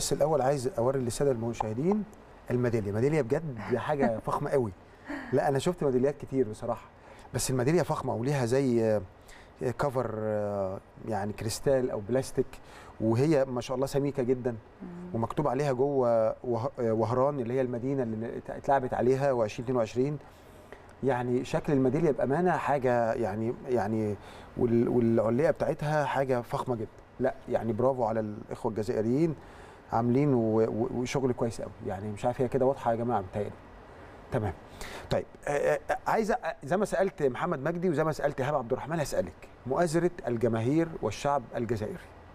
بس الاول عايز اوري للساده المشاهدين الميداليه ميداليه بجد حاجه فخمه قوي لا انا شفت ميداليات كتير بصراحه بس الميداليه فخمه وليها زي آه، كفر آه، يعني كريستال او بلاستيك وهي ما شاء الله سميكه جدا ومكتوب عليها جوه وه- وهران اللي هي المدينه اللي اتلعبت عليها و2022 يعني شكل الميداليه بامانه حاجه يعني يعني وال- والعليه بتاعتها حاجه فخمه جدا لا يعني برافو على الاخوه الجزائريين عاملين و- و- وشغل كويس قوي يعني مش عارف هي كده واضحه يا جماعه متهيألي تمام طيب آه، آه، آه، عايز أ- زي ما سالت محمد مجدي وزي ما سالت ايهاب عبد الرحمن هسالك مؤازره الجماهير والشعب الجزائري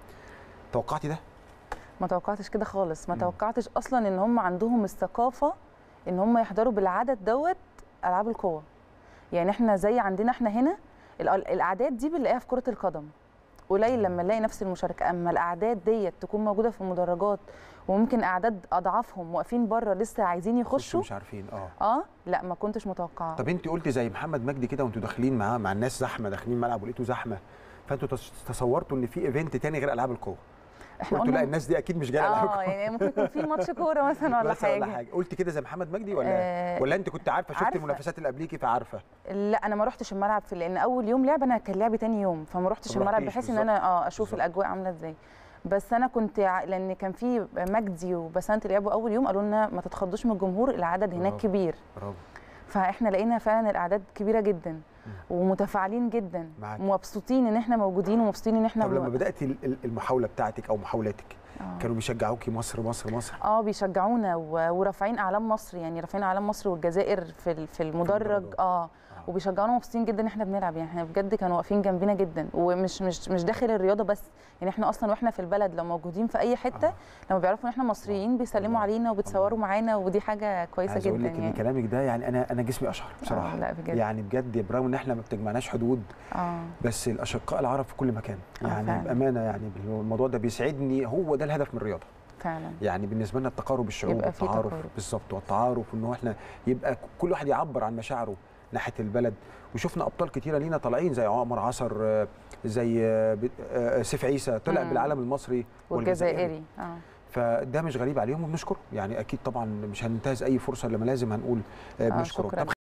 توقعتي ده ما توقعتش كده خالص ما مم. توقعتش اصلا ان هم عندهم الثقافه ان هم يحضروا بالعدد دوت العاب القوه يعني احنا زي عندنا احنا هنا الأ- الاعداد دي بنلاقيها في كره القدم قليل لما نلاقي نفس المشاركه اما الاعداد ديت تكون موجوده في المدرجات وممكن اعداد اضعافهم واقفين بره لسه عايزين يخشوا مش عارفين اه اه لا ما كنتش متوقعه طب انت قلتي زي محمد مجدي كده وانتوا داخلين معاه مع الناس زحمه داخلين الملعب ولقيتوا زحمه فانتوا تص- تصورتوا ان في ايفنت تاني غير العاب القوه احنا قلتوا لا قلنا الناس دي اكيد مش جايه العاب اه القوه يعني ممكن يكون في ماتش كوره مثلا ولا بس ولا حاجه حاجه قلت كده زي محمد مجدي ولا آه، ولا انت كنت عارفه شفت عارفة. المنافسات اللي قبليكي فعارفه لا انا ما رحتش الملعب في لان اول يوم لعب انا كان لعبي تاني يوم فما رحتش ما الملعب رحتيش بحيث ان بالظبط. انا اه اشوف بالظبط. الاجواء عامله ازاي بس انا كنت ع- لان كان في مجدي وبسنت لعبوا اول يوم قالوا لنا ما تتخضوش من الجمهور العدد هناك برافو. كبير برافو فاحنا لقينا فعلا الاعداد كبيره جدا ومتفاعلين جدا معاك. ومبسوطين ان احنا موجودين ومبسوطين ان احنا طب لما بنوقف. بداتي ال- ال- المحاوله بتاعتك او محاولاتك آه. كانوا بيشجعوكي مصر مصر مصر اه بيشجعونا و- ورافعين اعلام مصر يعني رافعين اعلام مصر والجزائر في ال- في المدرج المدرجات. اه وبيشجعونا مبسوطين جدا ان احنا بنلعب يعني احنا بجد كانوا واقفين جنبنا جدا ومش مش مش داخل الرياضه بس يعني احنا اصلا واحنا في البلد لو موجودين في اي حته آه. لما بيعرفوا ان احنا مصريين بيسلموا الله. علينا وبيتصوروا معانا ودي حاجه كويسه عايز جدا اقول لك ان يعني كلامك ده يعني انا انا جسمي اشعر بصراحه آه لا بجد يعني بجد برغم ان احنا ما بتجمعناش حدود اه بس الاشقاء العرب في كل مكان آه، يعني فعلا. بامانه يعني الموضوع ده بيسعدني هو ده الهدف من الرياضه فعلا يعني بالنسبه لنا التقارب الشعوب يبقى في والتعارف تقارب. بالظبط والتعارف وان هو احنا يبقى كل واحد يعبر عن مشاعره ناحيه البلد وشفنا ابطال كتيره لينا طالعين زي عمر عصر آه، زي آه، ب- آه، سيف عيسى طلع مم. بالعالم المصري والجزائري اه فده مش غريب عليهم وبنشكره يعني اكيد طبعا مش هننتهز اي فرصه لما لازم هنقول آه، آه، بنشكره شكراً. طب